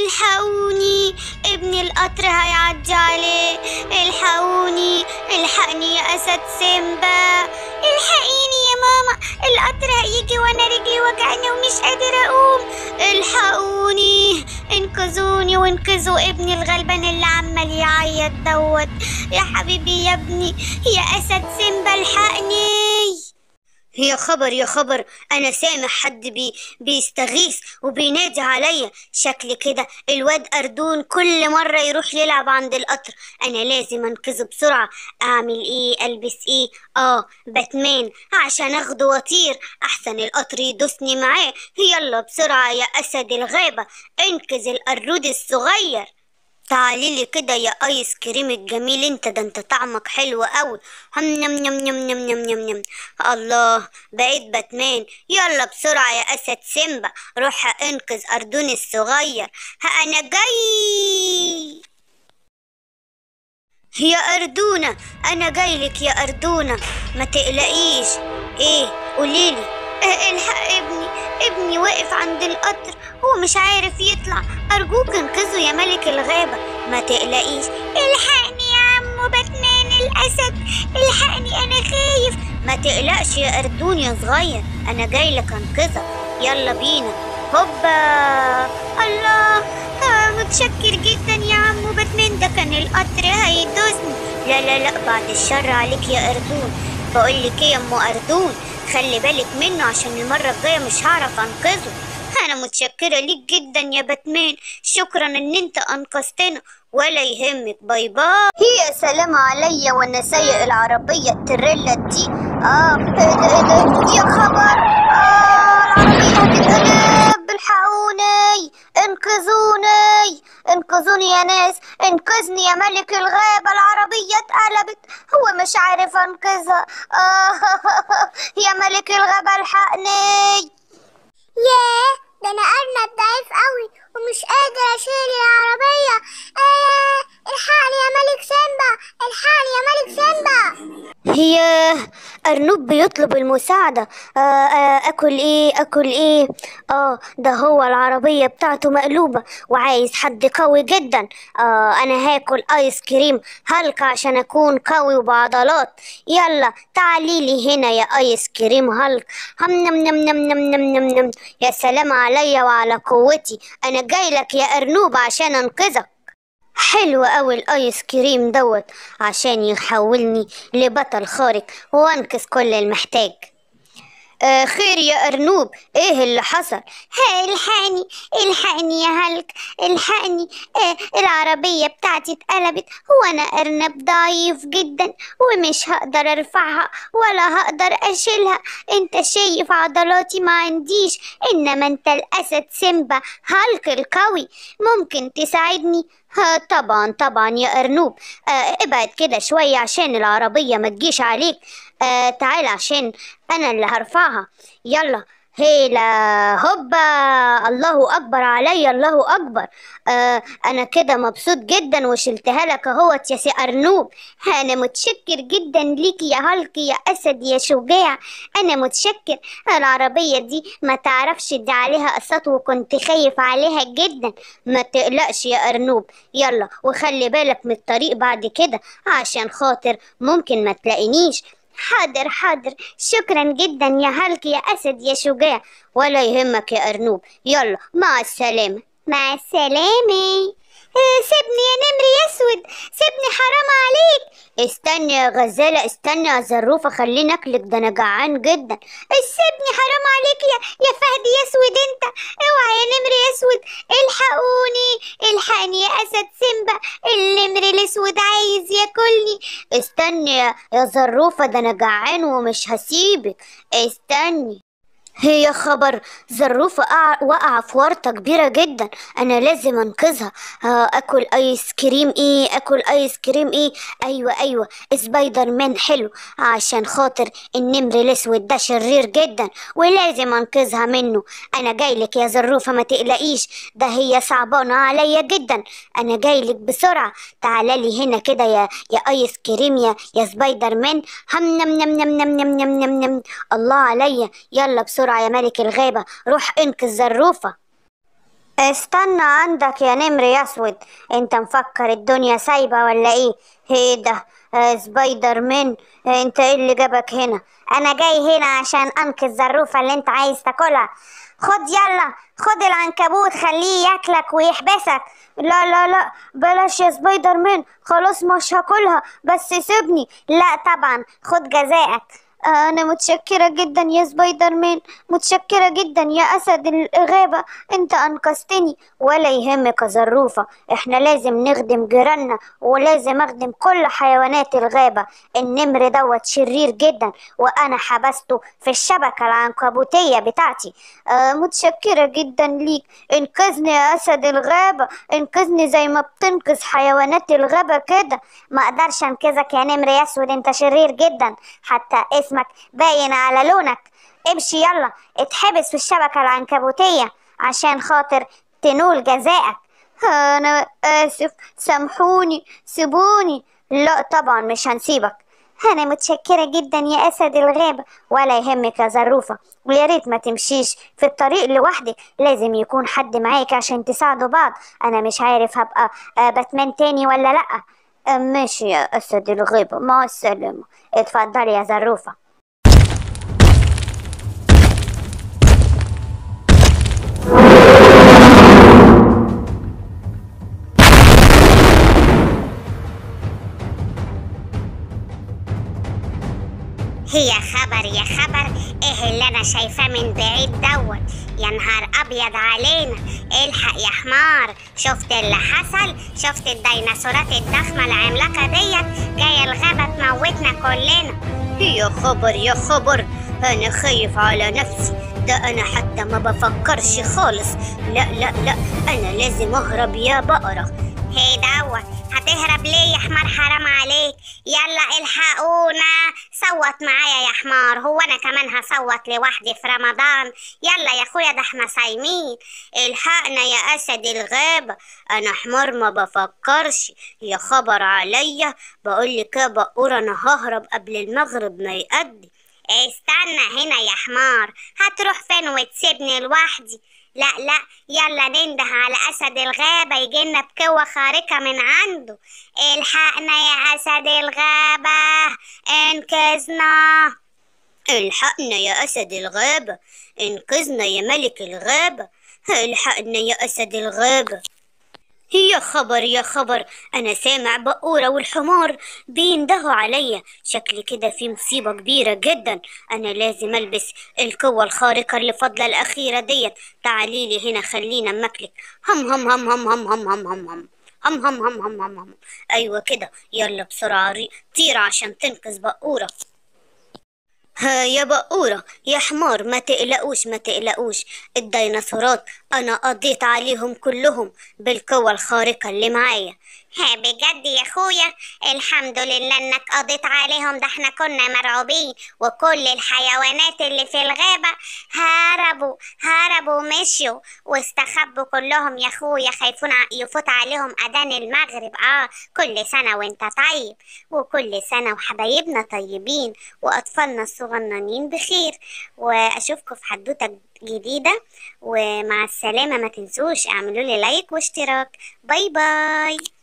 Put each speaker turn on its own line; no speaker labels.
الحقوني ابن القطر هيعدي عليه الحقوني الحقني يا اسد سيمبا الحقيني يا ماما القطر هيجي وانا رجلي وجعاني ومش قادر اقوم الحقوني انقذوني وانقذوا ابني الغلبان اللي عمال يعيط دوت يا حبيبي يا ابني يا اسد سيمبا الحقني يا خبر يا خبر انا سامع حد بي بيستغيث وبينادي عليا شكل كده الواد اردون كل مره يروح يلعب عند القطر انا لازم انقذه بسرعه اعمل ايه البس ايه اه باتمان عشان اخده واطير احسن القطر يدوسني معاه يلا بسرعه يا اسد الغابه انقذ القرود الصغير تعالي لي كده يا ايس كريم الجميل انت ده انت طعمك حلو قوي هم نم نم نم نم نم نم نم الله بقيت باتمان يلا بسرعة يا اسد سيمبا روح انقذ اردون الصغير ها انا جاي يا أردونة أنا جايلك يا أردونة ما تقلقيش إيه قوليلي إيه الحق ابني ابني واقف عند القطر هو مش عارف يطلع أرجوك انقذه يا ملك الغابة ما تقلقيش الحقني يا عمو باتمان الأسد الحقني أنا خايف ما تقلقش يا أردون يا صغير أنا جايلك أنقذك يلا بينا هوبا الله آه متشكر جدا يا عمو باتمان ده كان القطر هيدوسني لا لا لا بعد الشر عليك يا أردون بقول لك ايه يا ام أردون خلي بالك منه عشان المرة الجاية مش هعرف أنقذه أنا متشكرة ليك جدا يا باتمان شكرا إن أنت أنقذتنا ولا يهمك باي باي هي سلام عليا وأنا سايق العربية التريلا دي آه إيه ده إيه ده يا خبر آه العربية هتتقلب الحقوني انقذوني انقذوني يا ناس انقذني يا ملك الغابة العربية اتقلبت هو مش عارف انقذها آه يا ملك الغابة الحقني
ياه ده انا ارنب ضعيف قوي ومش قادر اشيل العربية آه الحقني يا ملك سيمبا الحقني يا ملك سيمبا
هي أرنوب بيطلب المساعدة آه آه أكل إيه أكل إيه آه ده هو العربية بتاعته مقلوبة وعايز حد قوي جدا آه أنا هاكل آيس كريم هلك عشان أكون قوي وبعضلات يلا تعالي لي هنا يا آيس كريم هلك هم نم نم نم نم نم نم نم يا سلام عليا وعلى قوتي أنا جاي لك يا أرنوب عشان أنقذك حلو أوي الآيس كريم دوت عشان يحولني لبطل خارق وأنقذ كل المحتاج آه خير يا أرنوب إيه اللي حصل؟ ها الحقني الحقني يا هلك الحقني آه العربية بتاعتي اتقلبت وأنا أرنب ضعيف جدا ومش هقدر أرفعها ولا هقدر أشيلها أنت شايف عضلاتي ما عنديش إنما أنت الأسد سيمبا هلك القوي ممكن تساعدني؟ ها طبعا طبعا يا أرنوب آه ابعد كده شوية عشان العربية ما تجيش عليك آه تعال عشان أنا اللي هرفعها يلا هيلا هوبا الله أكبر عليا الله أكبر آه أنا كده مبسوط جدا وشلتها لك أهوت يا سي أرنوب أنا متشكر جدا ليكي يا هالك يا أسد يا شجاع أنا متشكر العربية دي ما تعرفش دي عليها قسط وكنت خايف عليها جدا ما تقلقش يا أرنوب يلا وخلي بالك من الطريق بعد كده عشان خاطر ممكن ما تلاقينيش حاضر حاضر شكرا جدا يا هلك يا أسد يا شجاع ولا يهمك يا أرنوب يلا مع السلامة مع السلامة آه، سيبني يا نمر اسود سيبني حرام عليك استني يا غزالة استني يا زروفة خليني اكلك ده انا جعان جدا سيبني حرام عليك يا يا فهد يا اسود انت اوعى يا نمر اسود الحقوني الحقني يا اسد سيمبا النمر الاسود عايز ياكلني استني يا يا زروفة ده انا جعان ومش هسيبك استني هي خبر زروفة قع- وقع في ورطة كبيرة جدا أنا لازم أنقذها آه، أكل آيس كريم إيه أكل آيس كريم إيه أيوة أيوة سبايدر مان حلو عشان خاطر النمر الأسود ده شرير جدا ولازم أنقذها منه أنا جايلك يا زروفة ما تقلقيش ده هي صعبانة عليا جدا أنا جايلك بسرعة تعالي هنا كده يا يا آيس كريم يا يا سبايدر مان هم نم نم نم نم نم نم نم نم الله عليا يلا بسرعة يا ملك الغابة روح انقذ زروفة استنى عندك يا نمر يا اسود انت مفكر الدنيا سايبة ولا ايه ايه ده آه سبايدر مان آه انت ايه اللي جابك هنا انا جاي هنا عشان انقذ الزروفة اللي انت عايز تاكلها خد يلا خد العنكبوت خليه ياكلك ويحبسك لا لا لا بلاش يا سبايدر مان خلاص مش هاكلها بس سيبني لا طبعا خد جزائك أنا متشكرة جدا يا سبايدر مان متشكرة جدا يا أسد الغابة أنت أنقذتني ولا يهمك يا زروفة إحنا لازم نخدم جيراننا ولازم أخدم كل حيوانات الغابة النمر دوت شرير جدا وأنا حبسته في الشبكة العنكبوتية بتاعتي آه متشكرة جدا ليك انقذني يا أسد الغابة انقذني زي ما بتنقذ حيوانات الغابة كده ما أقدرش أنقذك يا نمر يا أسود أنت شرير جدا حتى اسمك باين على لونك امشي يلا اتحبس في الشبكة العنكبوتية عشان خاطر تنول جزائك أنا آسف سامحوني سيبوني لا طبعا مش هنسيبك أنا متشكرة جدا يا أسد الغابة ولا يهمك يا زروفة ويا ريت ما تمشيش في الطريق لوحدك لازم يكون حد معاك عشان تساعدوا بعض أنا مش عارف هبقى آه، باتمان تاني ولا لأ آه، ماشي يا أسد الغابة مع السلامة اتفضلي يا زروفة
هي خبر يا خبر ايه اللي انا شايفاه من بعيد دوت يا نهار ابيض علينا الحق يا حمار شفت اللي حصل شفت الديناصورات الضخمه العملاقه ديت جايه الغابه تموتنا كلنا يا خبر يا خبر انا خايف على نفسي ده انا حتى ما بفكرش خالص لا لا لا انا لازم اهرب يا بقره هي دوت هتهرب ليه يا حمار حرام عليك يلا الحقونا صوت معايا يا حمار هو انا كمان هصوت لوحدي في رمضان يلا يا اخويا ده احنا صايمين الحقنا يا اسد الغابة انا حمار ما بفكرش يا خبر عليا بقول لك يا بقور انا ههرب قبل المغرب ما يأدي استنى هنا يا حمار هتروح فين وتسيبني لوحدي لا لا يلا ننده على أسد الغابة يجينا بقوة خارقة من عنده الحقنا يا أسد الغابة انقذنا الحقنا يا أسد الغابة انقذنا يا ملك الغابة الحقنا يا أسد الغابة يا خبر يا خبر أنا سامع بقورة والحمار بيندهوا عليا شكلي كده في مصيبة كبيرة جدا أنا لازم ألبس القوة الخارقة اللي فاضلة الأخيرة ديت تعالي لي هنا خلينا أمكلك هم هم هم هم هم هم هم هم هم هم هم هم هم هم هم أيوة كده يلا بسرعة ري- طير عشان تنقذ بقورة ها يا بقورة يا حمار ما تقلقوش ما تقلقوش الديناصورات أنا قضيت عليهم كلهم بالقوة الخارقة اللي معايا ها بجد يا اخويا الحمد لله انك قضيت عليهم ده احنا كنا مرعوبين وكل الحيوانات اللي في الغابة هربوا هربوا ومشوا واستخبوا كلهم يا اخويا خايفون ع- يفوت عليهم اذان المغرب اه كل سنة وانت طيب وكل سنة وحبايبنا طيبين واطفالنا الصغننين بخير واشوفكم في حدوتة جديدة ومع السلامة ما تنسوش اعملوا لي لايك واشتراك باي باي